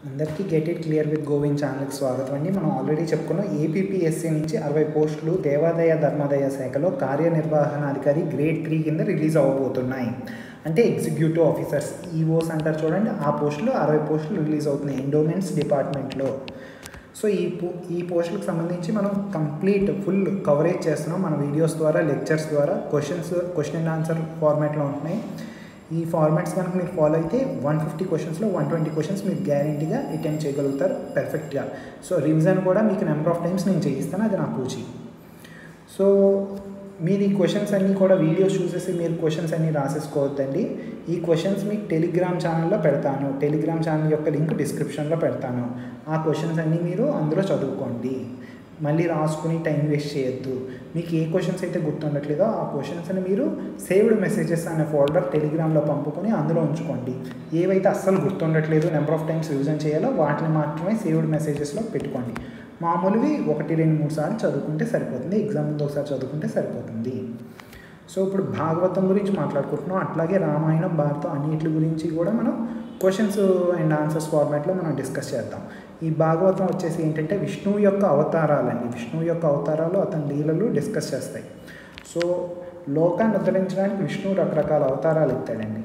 అందరికీ get it clear with Govind ఛానల్కి స్వాగతం అండి మనం ఆల్రెడీ చెప్పుకున్నాం ఏపీపీఎస్సీ నుంచి అరవై పోస్టులు దేవాదాయ ధర్మాదాయ శాఖలో కార్యనిర్వహణాధికారి గ్రేడ్ త్రీ కింద రిలీజ్ అవ్వబోతున్నాయి అంటే ఎగ్జిక్యూటివ్ ఆఫీసర్స్ ఈఓస్ అంటారు చూడండి ఆ పోస్టులు అరవై పోస్టులు రిలీజ్ అవుతున్నాయి ఎండోమెంట్స్ డిపార్ట్మెంట్లో సో ఈ పో ఈ పోస్టులకు సంబంధించి మనం కంప్లీట్ ఫుల్ కవరేజ్ చేస్తున్నాం మన వీడియోస్ ద్వారా లెక్చర్స్ ద్వారా క్వశ్చన్స్ క్వశ్చన్ అండ్ ఆన్సర్ ఫార్మాట్లో ఉంటున్నాయి ఈ ఫార్మాట్స్ కనుక మీరు ఫాలో అయితే వన్ ఫిఫ్టీ క్వశ్చన్స్లో వన్ ట్వంటీ క్వశ్చన్స్ మీరు గ్యారంటీగా అటెంప్ట్ చేయగలుగుతారు పర్ఫెక్ట్గా సో రివిజన్ కూడా మీకు నెంబర్ ఆఫ్ టైమ్స్ నేను చేయిస్తాను అది నా పూచి సో మీరు ఈ క్వశ్చన్స్ అన్నీ కూడా వీడియోస్ చూసేసి మీరు క్వశ్చన్స్ అన్నీ రాసేసుకోవద్దండి ఈ క్వశ్చన్స్ మీకు టెలిగ్రామ్ ఛానల్లో పెడతాను టెలిగ్రామ్ ఛానల్ యొక్క లింక్ డిస్క్రిప్షన్లో పెడతాను ఆ క్వశ్చన్స్ అన్నీ మీరు అందులో చదువుకోండి మళ్ళీ రాసుకుని టైం వేస్ట్ చేయొద్దు మీకు ఏ క్వశ్చన్స్ అయితే గుర్తుండట్లేదో ఆ క్వశ్చన్స్ని మీరు సేవ్డ్ మెసేజెస్ అనే ఫోల్డర్ టెలిగ్రామ్లో పంపుకొని అందులో ఉంచుకోండి ఏవైతే అస్సలు గుర్తుండట్లేదు నెంబర్ ఆఫ్ టైమ్స్ రివిజన్ చేయాలో వాటిని మాత్రమే సేవ్డ్ మెసేజెస్లో పెట్టుకోండి మామూలువి ఒకటి రెండు మూడు సార్లు చదువుకుంటే సరిపోతుంది ఎగ్జామ్ ముందు ఒకసారి చదువుకుంటే సరిపోతుంది సో ఇప్పుడు భాగవతం గురించి మాట్లాడుకుంటున్నాం అట్లాగే రామాయణం భారతం అన్నిటి గురించి కూడా మనం క్వశ్చన్స్ అండ్ ఆన్సర్స్ ఫార్మాట్లో మనం డిస్కస్ చేద్దాం ఈ భాగవతం వచ్చేసి ఏంటంటే విష్ణువు యొక్క అవతారాలండి విష్ణువు యొక్క అవతారాలు అతని లీలలు డిస్కస్ చేస్తాయి సో లోకాన్ని ఉద్ధరించడానికి విష్ణువు రకరకాల అవతారాలు ఎత్తాడండి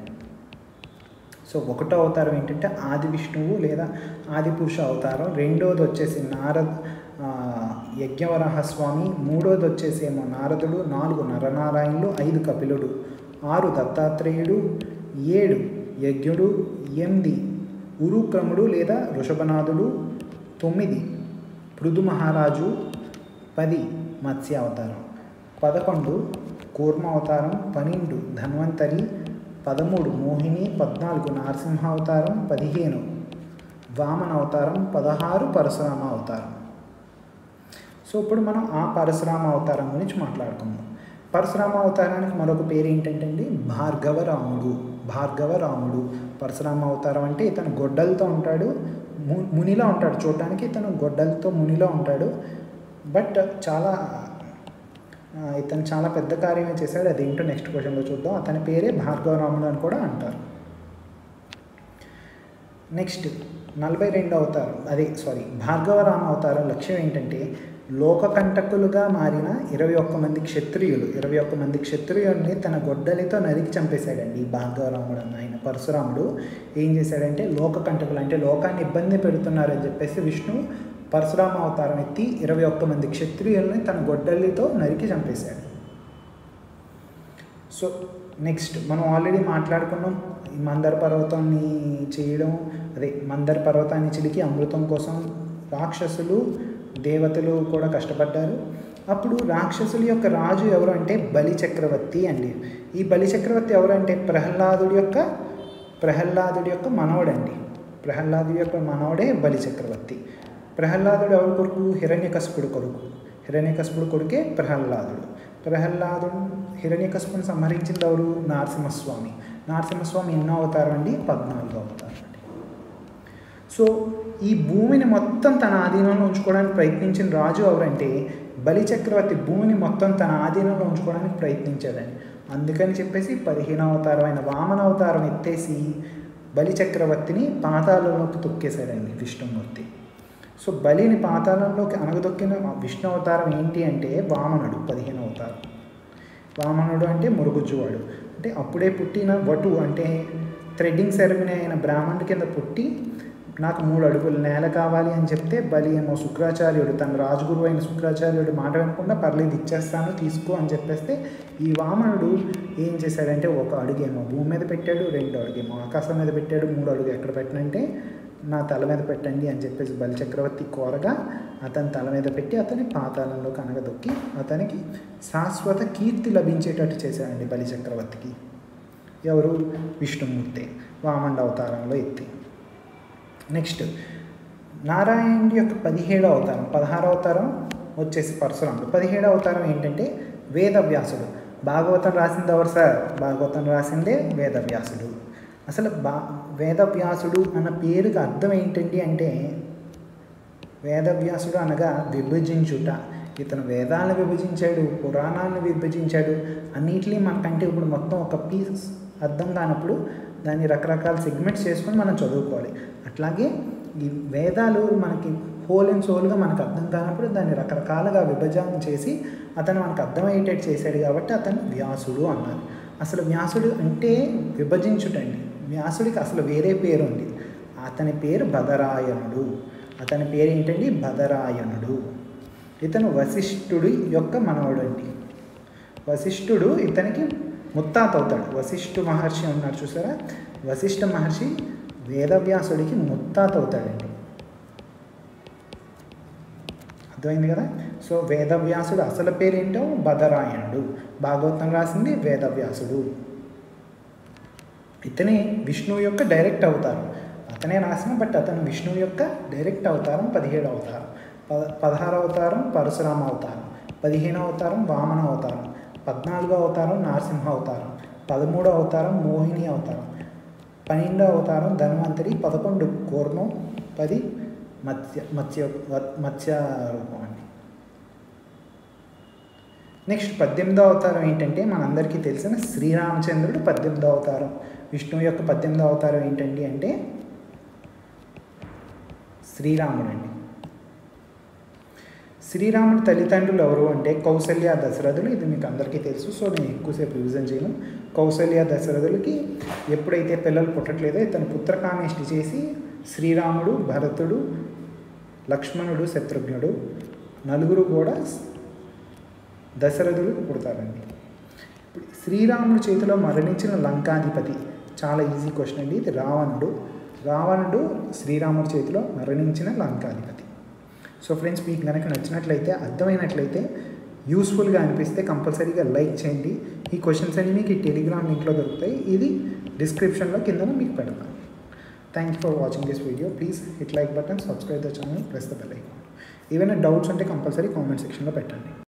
సో ఒకటో అవతారం ఏంటంటే ఆది విష్ణువు లేదా ఆది పురుష అవతారం రెండోది వచ్చేసి నారద్ యజ్ఞవరాహ స్వామి మూడోది వచ్చేసి ఏమో నారదుడు నాలుగు నరనారాయణులు ఐదు కపిలుడు ఆరు దత్తాత్రేయుడు ఏడు యజ్ఞుడు ఎనిమిది ఉరుక్రముడు లేదా ఋషభనాథుడు తొమ్మిది పృథు మహారాజు పది మత్స్య అవతారం పదకొండు కూర్మ అవతారం పన్నెండు ధన్వంతరి పదమూడు మోహిని పద్నాలుగు నరసింహ అవతారం పదిహేను వామన అవతారం పదహారు పరశురామ అవతారం సో ఇప్పుడు మనం ఆ పరశురామ అవతారం గురించి మాట్లాడుకుందాం పరశురామ అవతారానికి మరొక పేరు ఏంటంటే అండి భార్గవ రాముడు భార్గవ రాముడు పరశురామ అవతారం అంటే ఇతను గొడ్డలతో ఉంటాడు ము మునిలా ఉంటాడు చూడడానికి ఇతను గొడ్డలతో మునిలో ఉంటాడు బట్ చాలా ఇతను చాలా పెద్ద కార్యమే చేశాడు అదేంటో నెక్స్ట్ క్వశ్చన్లో చూద్దాం అతని పేరే భార్గవరాముడు అని కూడా అంటారు నెక్స్ట్ నలభై రెండు అవతారం అదే సారీ భార్గవరామ అవతారం లక్ష్యం ఏంటంటే లోకకంటకులుగా మారిన ఇరవై ఒక్క మంది క్షత్రియులు ఇరవై ఒక్క మంది క్షత్రియుల్ని తన గొడ్డలితో నరికి చంపేశాడండి ఈ భార్గవరాముడు అన్న ఆయన పరశురాముడు ఏం చేశాడంటే లోకకంటకులు అంటే లోకాన్ని ఇబ్బంది పెడుతున్నారని చెప్పేసి విష్ణు పరశురామ అవతారం ఎత్తి ఇరవై ఒక్క మంది క్షత్రియుల్ని తన గొడ్డలితో నరికి చంపేశాడు సో నెక్స్ట్ మనం ఆల్రెడీ మాట్లాడుకున్నాం ఈ మందర పర్వతాన్ని చేయడం అదే మందర పర్వతాన్ని చిలికి అమృతం కోసం రాక్షసులు దేవతలు కూడా కష్టపడ్డారు అప్పుడు రాక్షసుల యొక్క రాజు ఎవరు అంటే బలి చక్రవర్తి అండి ఈ బలి చక్రవర్తి ఎవరు అంటే ప్రహ్లాదుడి యొక్క ప్రహ్లాదుడి యొక్క మనవడండి ప్రహ్లాదుడి యొక్క మనవడే బలి చక్రవర్తి ప్రహ్లాదుడు ఎవరి కొడుకు హిరణ్యకశపుడు కొడుకు హిరణ్యకశపుడు కొడుకే ప్రహ్లాదుడు ప్రహ్లాదుడు హిరణ్యకశపుని సంహరించింది ఎవరు నరసింహస్వామి నరసింహస్వామి ఎన్నో అవతారం అండి పద్నాలుగో అవతారం అండి సో ఈ భూమిని మొత్తం తన ఆధీనంలో ఉంచుకోవడానికి ప్రయత్నించిన రాజు ఎవరంటే బలి చక్రవర్తి భూమిని మొత్తం తన ఆధీనంలో ఉంచుకోవడానికి ప్రయత్నించాడండి అందుకని చెప్పేసి పదిహేనవ అవతారం అయిన వామన అవతారం ఎత్తేసి బలి చక్రవర్తిని పాతాళంలోకి తొక్కేశాడండి విష్ణుమూర్తి సో బలిని పాతాళంలోకి అనగదొక్కిన విష్ణు అవతారం ఏంటి అంటే వామనుడు పదిహేను అవతారం వామనుడు అంటే మురుగుజ్జువాడు అంటే అప్పుడే పుట్టిన వటు అంటే థ్రెడ్డింగ్ సెరమనీ అయిన బ్రాహ్మణుడి కింద పుట్టి నాకు మూడు అడుగులు నేల కావాలి అని చెప్తే బలి ఏమో శుక్రాచార్యుడు తన రాజగురు అయిన శుక్రాచార్యుడు మాట వినకుండా పర్లేదు ఇచ్చేస్తాను తీసుకో అని చెప్పేస్తే ఈ వామనుడు ఏం చేశాడంటే ఒక అడుగేమో భూమి మీద పెట్టాడు రెండు అడుగేమో ఆకాశం మీద పెట్టాడు మూడు అడుగు ఎక్కడ పెట్టనంటే నా తల మీద పెట్టండి అని చెప్పేసి బలి చక్రవర్తి కోరగా అతని తల మీద పెట్టి అతని పాతాళంలో కనగదొక్కి అతనికి శాశ్వత కీర్తి లభించేటట్టు చేశాడండి బలి చక్రవర్తికి ఎవరు విష్ణుమూర్తి వామండ అవతారంలో ఎత్తి నెక్స్ట్ నారాయణుడి యొక్క పదిహేడవ అవతారం పదహారవ అవతారం వచ్చేసి పరశురాముడు పదిహేడవ అవతారం ఏంటంటే వేదవ్యాసుడు భాగవతం రాసింది ఎవరు సార్ భాగవతం రాసిందే వేదవ్యాసుడు అసలు బా వేదవ్యాసుడు అన్న పేరుకి అర్థం ఏంటండి అంటే వేదవ్యాసుడు అనగా విభజించుట ఇతను వేదాలను విభజించాడు పురాణాలను విభజించాడు అన్నిటినీ మనకంటే ఇప్పుడు మొత్తం ఒక పీస్ అర్థం కానప్పుడు దాన్ని రకరకాల సెగ్మెంట్స్ చేసుకొని మనం చదువుకోవాలి అట్లాగే ఈ వేదాలు మనకి హోల్ అండ్ సోల్గా మనకు అర్థం కానప్పుడు దాన్ని రకరకాలుగా విభజన చేసి అతను మనకు అర్థమయ్యేటట్టు చేశాడు కాబట్టి అతను వ్యాసుడు అన్నారు అసలు వ్యాసుడు అంటే విభజించుటండి వ్యాసుడికి అసలు వేరే పేరు ఉంది అతని పేరు బదరాయణుడు అతని పేరు ఏంటండి బదరాయణుడు ఇతను వశిష్ఠుడి యొక్క మనవడు అండి వశిష్ఠుడు ఇతనికి ముత్తాత అవుతాడు వశిష్ఠు మహర్షి ఉన్నారు చూసారా వశిష్ఠ మహర్షి వేదవ్యాసుడికి ముత్తాత అవుతాడండి అర్థమైంది కదా సో వేదవ్యాసుడు అసలు పేరేంటో బదరాయణుడు భాగవతం రాసింది వేదవ్యాసుడు ఇతనే విష్ణువు యొక్క డైరెక్ట్ అవతారం అతనే రాసిన బట్ అతను విష్ణువు యొక్క డైరెక్ట్ అవతారం పదిహేడు అవతారం పద పదహారు అవతారం పరశురామ అవతారం పదిహేను అవతారం వామన అవతారం పద్నాలుగో అవతారం నరసింహ అవతారం పదమూడో అవతారం మోహిని అవతారం పన్నెండో అవతారం ధన్వంతరి పదకొండు కూర్మం పది మత్స్య మత్స్య మత్స్య రూపం అండి నెక్స్ట్ పద్దెనిమిదో అవతారం ఏంటంటే మనందరికీ తెలిసిన శ్రీరామచంద్రుడు పద్దెనిమిదో అవతారం విష్ణువు యొక్క పద్దెనిమిదో అవతారం ఏంటండి అంటే శ్రీరాముడు అండి శ్రీరాముడి తల్లిదండ్రులు ఎవరు అంటే కౌసల్య దశరథులు ఇది మీకు అందరికీ తెలుసు సో నేను ఎక్కువసేపు రివిజన్ చేయను కౌసల్య దశరథులకి ఎప్పుడైతే పిల్లలు పుట్టట్లేదో ఇతను పుత్రకామేష్టి చేసి శ్రీరాముడు భరతుడు లక్ష్మణుడు శత్రుఘ్నుడు నలుగురు కూడా దశరథుడు పుడతారండి ఇప్పుడు శ్రీరాముడి చేతిలో మరణించిన లంకాధిపతి చాలా ఈజీ క్వశ్చన్ అండి ఇది రావణుడు రావణుడు శ్రీరాముడి చేతిలో మరణించిన లంకాధిపతి సో ఫ్రెండ్స్ మీకు కనుక నచ్చినట్లయితే అర్థమైనట్లయితే యూస్ఫుల్గా అనిపిస్తే కంపల్సరీగా లైక్ చేయండి ఈ క్వశ్చన్స్ అన్ని మీకు ఈ టెలిగ్రామ్ లింక్లో దొరుకుతాయి ఇది డిస్క్రిప్షన్లో కింద మీకు పెడతాను thank you for watching this video please hit like button subscribe the channel press the bell icon ఏవైనా డౌట్స్ ఉంటే కంపల్సరీ కామెంట్ సెక్షన్లో పెట్టండి